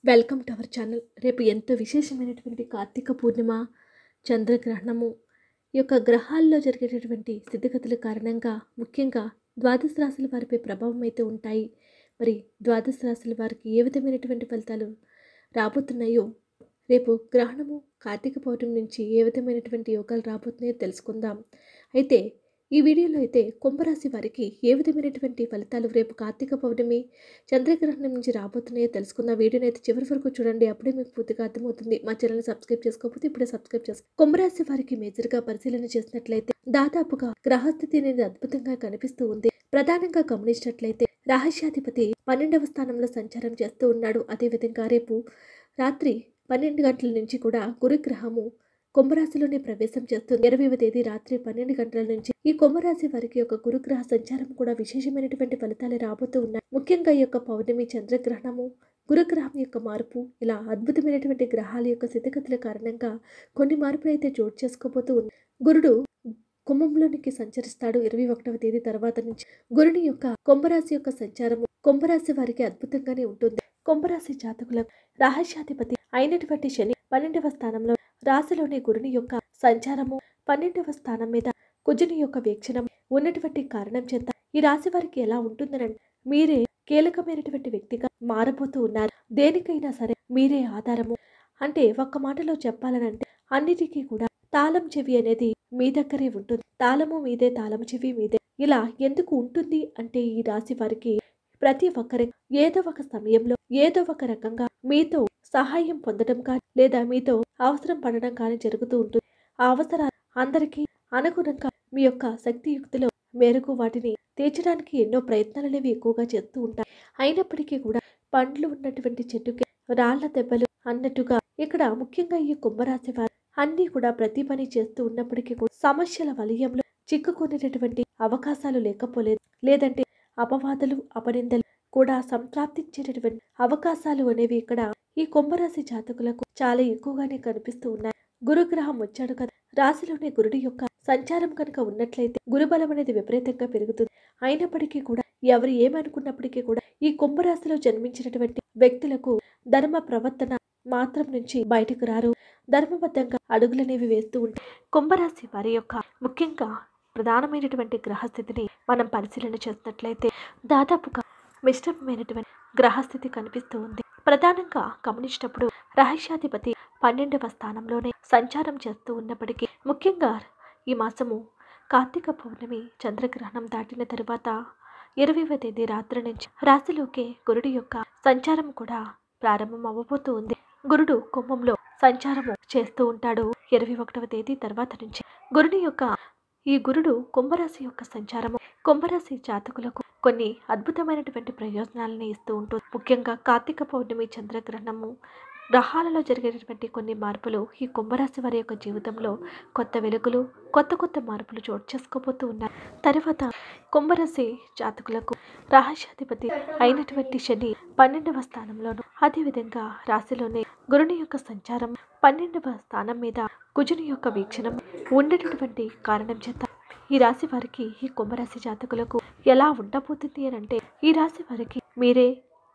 welcome to our channel రేపు ఎంతో విశేషమైనటువంటి కార్తీక పూర్ణిమ చంద్రగ్రహణము ఈ యొక్క గ్రహాల్లో జరిగేటటువంటి స్థితిగతుల కారణంగా ముఖ్యంగా ద్వాదశ రాశుల వారిపై ప్రభావం అయితే ఉంటాయి మరి ద్వాదశ రాశుల వారికి ఏ విధమైనటువంటి ఫలితాలు రాబోతున్నాయో రేపు గ్రహణము కార్తీక పౌర్ణమి నుంచి ఏ విధమైనటువంటి యోగాలు రాబోతున్నాయో తెలుసుకుందాం అయితే ఈ వీడియోలో అయితే కుంభరాశి వారికి ఏ విధమైనటువంటి ఫలితాలు రేపు కార్తీక పౌర్ణమి చంద్రగ్రహణం నుంచి రాబోతున్నాయో తెలుసుకున్న వీడియోని అయితే చివరి వరకు చూడండి అప్పుడే మీకు పూర్తిగా అర్థమవుతుంది మా ఛానల్ సబ్స్క్రైబ్ చేసుకోకపోతే ఇప్పుడే సబ్స్క్రైబ్ చేసుకో కుంభరాశి వారికి మేజర్గా పరిశీలన చేసినట్లయితే దాదాపుగా గ్రహస్థితి అనేది అద్భుతంగా కనిపిస్తూ ఉంది ప్రధానంగా గమనించినట్లయితే రహస్యాధిపతి పన్నెండవ స్థానంలో సంచారం చేస్తూ ఉన్నాడు అదేవిధంగా రేపు రాత్రి పన్నెండు గంటల నుంచి కూడా గురుగ్రహము కుంభరాశిలోనే ప్రవేశం చేస్తుంది ఇరవైవ తేదీ రాత్రి పన్నెండు గంటల నుంచి ఈ కుంభరాశి వారికి యొక్క గురుగ్రహ సంచారం కూడా విశేషమైనటువంటి ఫలితాలు రాబోతూ ఉన్నాయి ముఖ్యంగా ఈ యొక్క పౌర్ణమి చంద్రగ్రహణము గురుగ్రహం యొక్క మార్పు ఇలా అద్భుతమైనటువంటి గ్రహాల యొక్క స్థితిగతుల కారణంగా కొన్ని మార్పులు అయితే చోటు చేసుకోబోతూ ఉన్నాయి గురుడు కుంభంలోనికి సంచరిస్తాడు ఇరవై ఒకటవ తేదీ తర్వాత నుంచి గురుని యొక్క కుంభరాశి యొక్క సంచారము కుంభరాశి వారికి అద్భుతంగానే ఉంటుంది కుంభరాశి జాతకులకు రహస్యాధిపతి అయినటువంటి శని పన్నెండవ స్థానంలో రాశిలోని గురుని యొక్క సంచారము పన్నెండవ స్థానం మీద కుజుని యొక్క వీక్షణం ఉన్నటువంటి కారణం చేత ఈ రాశి వారికి ఎలా ఉంటుందనంటే మీరే కీలకమైనటువంటి వ్యక్తిగా మారబోతూ ఉన్నారు దేనికైనా సరే మీరే ఆధారము అంటే ఒక్క మాటలో చెప్పాలనంటే అన్నిటికీ కూడా తాళం చెవి అనేది మీ దగ్గరే ఉంటుంది తాళము మీదే తాళం చెవి మీదే ఇలా ఎందుకు ఉంటుంది అంటే ఈ రాశి వారికి ప్రతి ఒక్కరి ఏదో ఒక సమయంలో ఏదో ఒక రకంగా మీతో సహాయం పొందడం కానీ లేదా మీతో అవసరం పడడం కానీ జరుగుతూ ఉంటుంది ఆ అవసరాలు అందరికీ అనుగుణంగా మీ యొక్క శక్తియుక్తిలో మేరకు వాటిని తీర్చడానికి ఎన్నో ప్రయత్నాలు అనేవి ఎక్కువగా చేస్తూ ఉంటాయి అయినప్పటికీ కూడా పండ్లు ఉన్నటువంటి చెట్టుకి రాళ్ల దెబ్బలు అన్నట్టుగా ఇక్కడ ముఖ్యంగా ఈ కుంభరాశి వారు అన్నీ కూడా ప్రతి పని చేస్తూ ఉన్నప్పటికీ కూడా సమస్యల వలయంలో చిక్కుకునేటటువంటి అవకాశాలు లేకపోలేదు లేదంటే అపవాదులు అపనిందలు కూడా సంప్రాప్తించేటటువంటి అవకాశాలు అనేవి ఇక్కడ ఈ కుంభరాశి జాతకులకు చాలా ఎక్కువగానే కనిపిస్తూ ఉన్నాయి గురుగ్రహం వచ్చాడు కదా రాశిలోని గురుడి యొక్క సంచారం కనుక ఉన్నట్లయితే గురుబలం అనేది విపరీతంగా పెరుగుతుంది అయినప్పటికీ కూడా ఎవరు ఏమనుకున్నప్పటికీ కూడా ఈ కుంభరాశిలో జన్మించినటువంటి వ్యక్తులకు ధర్మ ప్రవర్తన మాత్రం నుంచి బయటకు రారు ధర్మబద్ధంగా అడుగులనేవి వేస్తూ ఉంటాయి కుంభరాశి వారి యొక్క ముఖ్యంగా ప్రధానమైనటువంటి గ్రహస్థితిని మనం పరిశీలన చేసినట్లయితే దాదాపుగా మిశ్రమమైనటువంటి గ్రహస్థితి కనిపిస్తూ ఉంది ప్రధానంగా గమనించినప్పుడు రహస్యాధిపతి పన్నెండవ స్థానంలోనే సంచారం చేస్తూ ఉన్నప్పటికీ ముఖ్యంగా ఈ మాసము కార్తీక పౌర్ణమి చంద్రగ్రహణం దాటిన తరువాత ఇరవైవ తేదీ రాత్రి నుంచి రాశిలోకి గురుడి యొక్క సంచారం కూడా ప్రారంభం అవ్వబోతూ ఉంది గురుడు కుంభంలో సంచారము చేస్తూ ఉంటాడు ఇరవై ఒకటవ తేదీ తర్వాత నుంచి గురుడి యొక్క ఈ గురుడు కుంభరాశి యొక్క సంచారము కుంభరాశి జాతకులకు కొన్ని అద్భుతమైనటువంటి ప్రయోజనాలని ఇస్తూ ఉంటుంది ముఖ్యంగా కార్తీక పౌర్ణమి చంద్రగ్రహణము గ్రహాలలో జరిగేటటువంటి కొన్ని మార్పులు ఈ కుంభరాశి వారి యొక్క జీవితంలో కొత్త వెలుగులు కొత్త కొత్త మార్పులు చోటు చేసుకోబోతూ ఉన్నాయి తర్వాత కుంభరాశి జాతకులకు రహస్యాధిపతి అయినటువంటి శని పన్నెండవ స్థానంలోను అదేవిధంగా రాశిలోనే గురుని యొక్క సంచారం పన్నెండవ స్థానం మీద కుజుని యొక్క వీక్షణం ఉండేటటువంటి కారణం చేత ఈ రాశి వారికి ఈ కుంభరాశి జాతకులకు ఎలా ఉండబోతుంది అని అంటే ఈ రాశి వారికి మీరే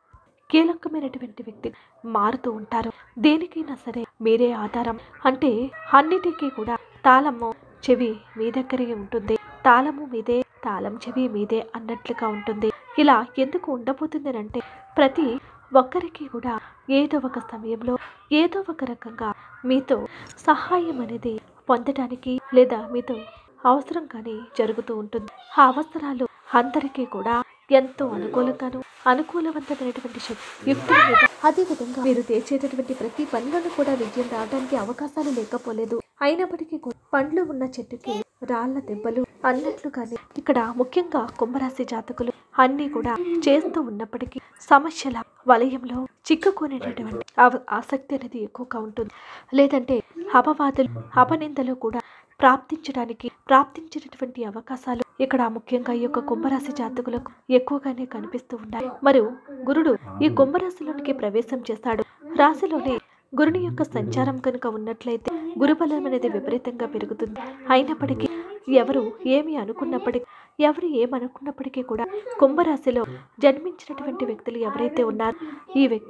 కీలకమైనటువంటి వ్యక్తి మారుతూ ఉంటారు దేనికైనా సరే మీరే ఆధారం అంటే అన్నిటికీ కూడా తాళము చెవి మీ దగ్గరే ఉంటుంది తాళము మీదే తాళం చెవి మీదే అన్నట్లుగా ఉంటుంది ఇలా ఎందుకు ఉండబోతుంది అంటే ప్రతి ఒక్కరికి కూడా ఏదో ఒక సమయంలో ఏదో ఒక రకంగా మీతో సహాయం అనేది పొందడానికి లేదా మీతో అవసరం కానీ జరుగుతూ ఉంటుంది ఆ అవసరాలు అందరికీ కూడా ఎంతో అనుకూలంగాను అనుకూలవంతమైనటువంటి శక్తి యుక్తుల మీద అదేవిధంగా మీరు తీర్చేటటువంటి ప్రతి పనిలోనూ కూడా విజయం రావడానికి అవకాశాలు లేకపోలేదు అయినప్పటికీ కూడా పండ్లు ఉన్న చెట్టుకి రాళ్ల దెబ్బలు అన్నట్లుగానే ఇక్కడ ముఖ్యంగా కుంభరాశి జాతకులు అన్నీ కూడా చేస్తూ ఉన్నప్పటికీ సమస్యల వలయంలో చిక్కుకునేటటువంటి ఆవ- ఆసక్తి అనేది ఎక్కువగా ఉంటుంది లేదంటే అపవాదులు అపనిందలు కూడా ప్రాప్తించడానికి ప్రాప్తించేటటువంటి అవకాశాలు ఇక్కడ ముఖ్యంగా ఈ యొక్క కుంభరాశి జాతకులకు ఎక్కువగానే కనిపిస్తూ ఉన్నాయి మరియు గురుడు ఈ కుంభరాశిలోనికి ప్రవేశం చేస్తాడు రాశిలోనే గురుని యొక్క సంచారం కనుక ఉన్నట్లయితే గురుబలం అనేది విపరీతంగా పెరుగుతుంది అయినప్పటికీ ఎవరు ఏమి అనుకున్నప్పటికీ ఎవరు ఏమనుకున్నప్పటికీ కూడా కుంభరాశిలో జన్మించినటువంటి వ్యక్తులు ఎవరైతే ఉన్నారో ఈ వ్యక్తులు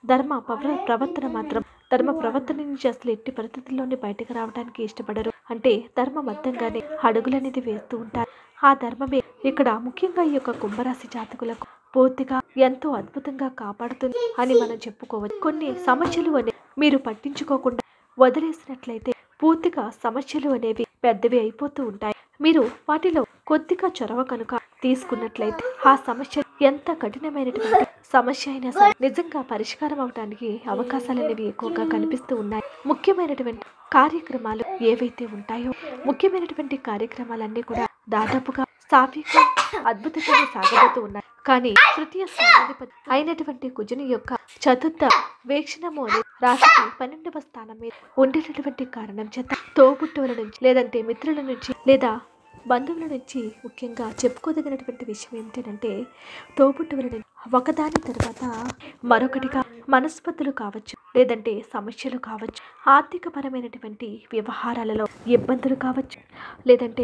ధర్మ ప్రవ ప్రవర్తన మాత్రం ధర్మ ప్రవర్తన నుంచి అసలు ఎట్టి పరిస్థితుల్లోనే బయటకు రావడానికి ఇష్టపడరు అంటే ధర్మబద్ధంగానే అడుగులనేది వేస్తూ ఉంటారు ఆ ధర్మమే ఇక్కడ ముఖ్యంగా ఈ యొక్క కుంభరాశి జాతకులకు పూర్తిగా ఎంతో అద్భుతంగా కాపాడుతుంది అని మనం చెప్పుకోవచ్చు కొన్ని సమస్యలు అనే మీరు పట్టించుకోకుండా వదిలేసినట్లయితే పూర్తిగా సమస్యలు అనేవి పెద్దవి అయిపోతూ ఉంటాయి మీరు వాటిలో కొద్దిగా చొరవ కనుక తీసుకున్నట్లయితే ఆ సమస్య ఎంత కఠినమైనటువంటి సమస్య అయినా సరే నిజంగా పరిష్కారం అవడానికి అవకాశాలు అనేవి ఎక్కువగా కనిపిస్తూ ఉన్నాయి ముఖ్యమైనటువంటి కార్యక్రమాలు ఏవైతే ఉంటాయో ముఖ్యమైనటువంటి కార్యక్రమాలన్నీ కూడా దాదాపుగా సాఫీగా అద్భుతంగా సాగబోతూ ఉన్నాయి కానీ తృతీయ స్థానాధిపతి అయినటువంటి కుజుని యొక్క చతుర్థ వీక్షణము అనే రాశికి పన్నెండవ స్థానం మీద ఉండేటటువంటి కారణం చేత తోబుట్టువుల నుంచి లేదంటే మిత్రుల నుంచి లేదా బంధువుల నుంచి ముఖ్యంగా చెప్పుకోదగినటువంటి విషయం ఏమిటంటే తోబుట్టువుల నుంచి ఒకదాని తర్వాత మరొకటిగా మనస్పతులు కావచ్చు లేదంటే సమస్యలు కావచ్చు ఆర్థికపరమైనటువంటి వ్యవహారాలలో ఇబ్బందులు కావచ్చు లేదంటే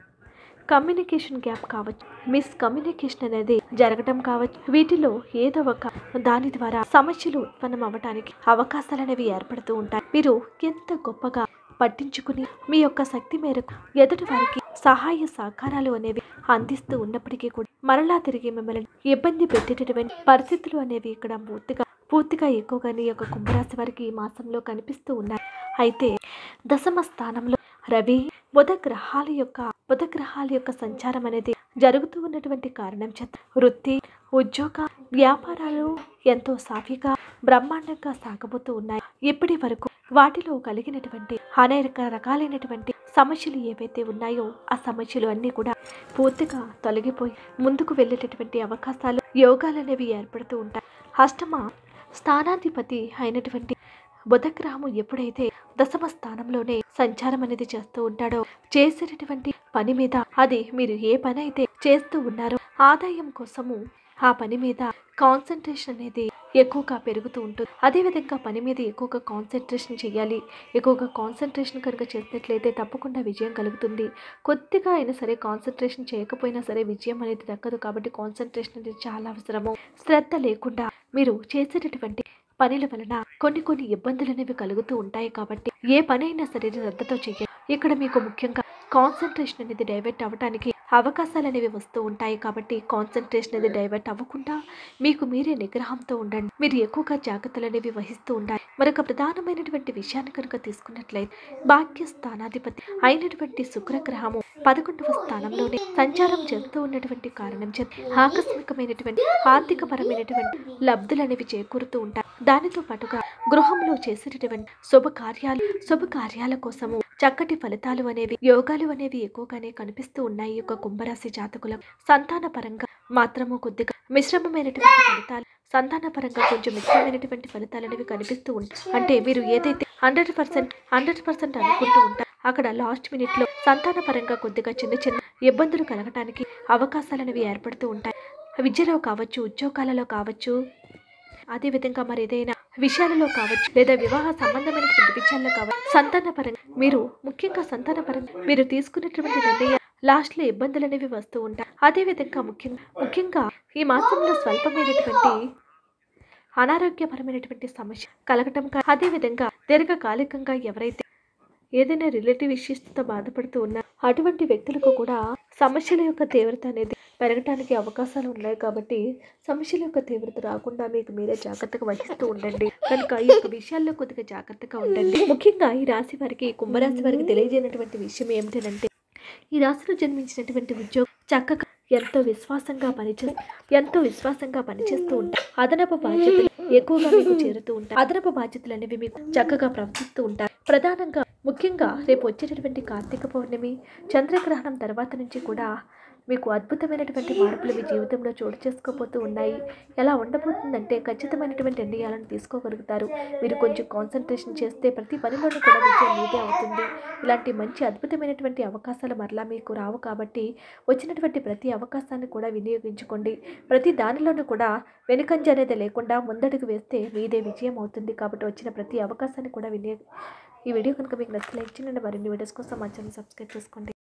కమ్యూనికేషన్ గ్యాప్ కావచ్చు మిస్ కమ్యూనికేషన్ అనేది జరగడం కావచ్చు వీటిలో ఏదో ఒక దాని ద్వారా సమస్యలు ఉత్పన్నం అవ్వడానికి అవకాశాలు అనేవి ఏర్పడుతూ ఉంటాయి మీరు ఎంత గొప్పగా పట్టించుకుని మీ యొక్క శక్తి మేరకు ఎదుటి వారికి సహాయ సహకారాలు అనేవి అందిస్తూ ఉన్నప్పటికీ కూడా మరలా తిరిగి మిమ్మల్ని ఇబ్బంది పెట్టేటటువంటి పరిస్థితులు అనేవి ఇక్కడ పూర్తిగా పూర్తిగా ఎక్కువగానే ఈ యొక్క కుంభరాశి వారికి ఈ మాసంలో కనిపిస్తూ ఉన్నాయి అయితే దశమ స్థానంలో రవి బుధ గ్రహాల యొక్క బుధ గ్రహాల యొక్క సంచారం అనేది జరుగుతూ ఉన్నటువంటి కారణం చేత వృత్తి ఉద్యోగ వ్యాపారాలు ఎంతో సాఫీగా బ్రహ్మాండంగా సాగబోతూ ఉన్నాయి ఇప్పటి వరకు వాటిలో కలిగినటువంటి అనేక రకాలైనటువంటి సమస్యలు ఏవైతే ఉన్నాయో ఆ సమస్యలు అన్నీ కూడా పూర్తిగా తొలగిపోయి ముందుకు వెళ్ళేటటువంటి అవకాశాలు యోగాలు అనేవి ఏర్పడుతూ ఉంటాయి అష్టమ స్థానాధిపతి అయినటువంటి బుధగ్రహము ఎప్పుడైతే దశమ స్థానంలోనే సంచారం అనేది చేస్తూ ఉంటాడో చేసేటటువంటి పని మీద అది మీరు ఏ పని అయితే చేస్తూ ఉన్నారో ఆదాయం కోసము ఆ పని మీద కాన్సన్ట్రేషన్ అనేది ఎక్కువగా పెరుగుతూ ఉంటుంది అదేవిధంగా పని మీద ఎక్కువగా కాన్సన్ట్రేషన్ చేయాలి ఎక్కువగా కాన్సన్ట్రేషన్ కనుక చేసినట్లయితే తప్పకుండా విజయం కలుగుతుంది కొద్దిగా అయినా సరే కాన్సన్ట్రేషన్ చేయకపోయినా సరే విజయం అనేది దక్కదు కాబట్టి కాన్సన్ట్రేషన్ అనేది చాలా అవసరము శ్రద్ధ లేకుండా మీరు చేసేటటువంటి పనుల వలన కొన్ని కొన్ని ఇబ్బందులు అనేవి కలుగుతూ ఉంటాయి కాబట్టి ఏ పని అయినా సరే శ్రద్ధతో చేయాలి ఇక్కడ మీకు ముఖ్యంగా కాన్సన్ట్రేషన్ అనేది డైవర్ట్ అవ్వడానికి అవకాశాలు అనేవి వస్తూ ఉంటాయి కాబట్టి కాన్సన్ట్రేషన్ అనేది డైవర్ట్ అవ్వకుండా మీకు మీరే నిగ్రహంతో ఉండండి మీరు ఎక్కువగా జాగ్రత్తలు అనేవి వహిస్తూ ఉండాలి మరొక ప్రధానమైనటువంటి విషయాన్ని కనుక తీసుకున్నట్లయితే భాగ్య స్థానాధిపతి అయినటువంటి శుక్రగ్రహము పదకొండవ స్థానంలోనే సంచారం చేస్తూ ఉన్నటువంటి కారణం చేత ఆకస్మికమైనటువంటి ఆర్థిక పరమైనటువంటి లబ్ధులు అనేవి చేకూరుతూ ఉంటాయి దానితో పాటుగా గృహంలో చేసేటటువంటి శుభ కార్యాలు శుభ కార్యాల కోసము చక్కటి ఫలితాలు అనేవి యోగాలు అనేవి ఎక్కువగానే కనిపిస్తూ ఉన్నాయి ఈ యొక్క కుంభరాశి జాతకులకు సంతాన పరంగా మాత్రము కొద్దిగా మిశ్రమమైనటువంటి ఫలితాలు సంతాన పరంగా కొంచెం మిశ్రమైనటువంటి ఫలితాలు అనేవి కనిపిస్తూ ఉంటాయి అంటే మీరు ఏదైతే హండ్రెడ్ పర్సెంట్ హండ్రెడ్ పర్సెంట్ అనుకుంటూ ఉంటారు అక్కడ లాస్ట్ మినిట్ లో సంతాన పరంగా కొద్దిగా చిన్న చిన్న ఇబ్బందులు కలగటానికి అవకాశాలు అనేవి ఏర్పడుతూ ఉంటాయి విద్యలో కావచ్చు ఉద్యోగాలలో కావచ్చు అదేవిధంగా మరి ఏదైనా విషయాలలో కావచ్చు లేదా వివాహ సంబంధమైనటువంటి విషయాల్లో కావచ్చు సంతాన పరంగా మీరు ముఖ్యంగా సంతాన పరంగా మీరు తీసుకున్నటువంటి నిర్ణయం లాస్ట్లో ఇబ్బందులు అనేవి వస్తూ ఉంటాయి అదేవిధంగా ముఖ్యంగా ముఖ్యంగా ఈ మాసంలో స్వల్పమైనటువంటి అనారోగ్యపరమైనటువంటి సమస్య కలగటం కా- అదేవిధంగా దీర్ఘకాలికంగా ఎవరైతే ఏదైనా రిలేటివ్ ఇష్యూస్తో బాధపడుతూ ఉన్నారు అటువంటి వ్యక్తులకు కూడా సమస్యల యొక్క తీవ్రత అనేది పెరగటానికి అవకాశాలు ఉన్నాయి కాబట్టి సమస్యల యొక్క తీవ్రత రాకుండా మీకు మీరే జాగ్రత్తగా వహిస్తూ ఉండండి కనుక ఈ యొక్క విషయాల్లో కొద్దిగా జాగ్రత్తగా ఉండండి ముఖ్యంగా ఈ రాశి వారికి కుంభరాశి వారికి తెలియజేయనటువంటి విషయం ఏమిటంటే ఈ రాశిలో జన్మించినటువంటి ఉద్యోగం చక్కగా ఎంతో విశ్వాసంగా పనిచే ఎంతో విశ్వాసంగా పనిచేస్తూ ఉంటారు అదనపు బాధ్యతలు ఎక్కువగా మీకు చేరుతూ ఉంటాయి అదనపు బాధ్యతలు అనేవి మీకు చక్కగా ప్రవర్తిస్తూ ఉంటారు ప్రధానంగా ముఖ్యంగా రేపు వచ్చేటటువంటి కార్తీక పౌర్ణమి చంద్రగ్రహణం తర్వాత నుంచి కూడా మీకు అద్భుతమైనటువంటి మార్పులు మీ జీవితంలో చోటు చేసుకోబోతూ ఉన్నాయి ఎలా ఉండబోతుందంటే ఖచ్చితమైనటువంటి నిర్ణయాలను తీసుకోగలుగుతారు మీరు కొంచెం కాన్సన్ట్రేషన్ చేస్తే ప్రతి పనిలోనూ కూడా విజయం మీదే అవుతుంది ఇలాంటి మంచి అద్భుతమైనటువంటి అవకాశాలు మరలా మీకు రావు కాబట్టి వచ్చినటువంటి ప్రతి అవకాశాన్ని కూడా వినియోగించుకోండి ప్రతి దానిలోనూ కూడా వెనుకంజ అనేది లేకుండా ముందడుగు వేస్తే మీదే విజయం అవుతుంది కాబట్టి వచ్చిన ప్రతి అవకాశాన్ని కూడా వినియోగ ఈ వీడియో కనుక మీకు నచ్చితే లైక్ చేయండి మరిన్ని వీడియోస్ కోసం మా ఛానల్ సబ్స్క్రైబ్ చేసుకోండి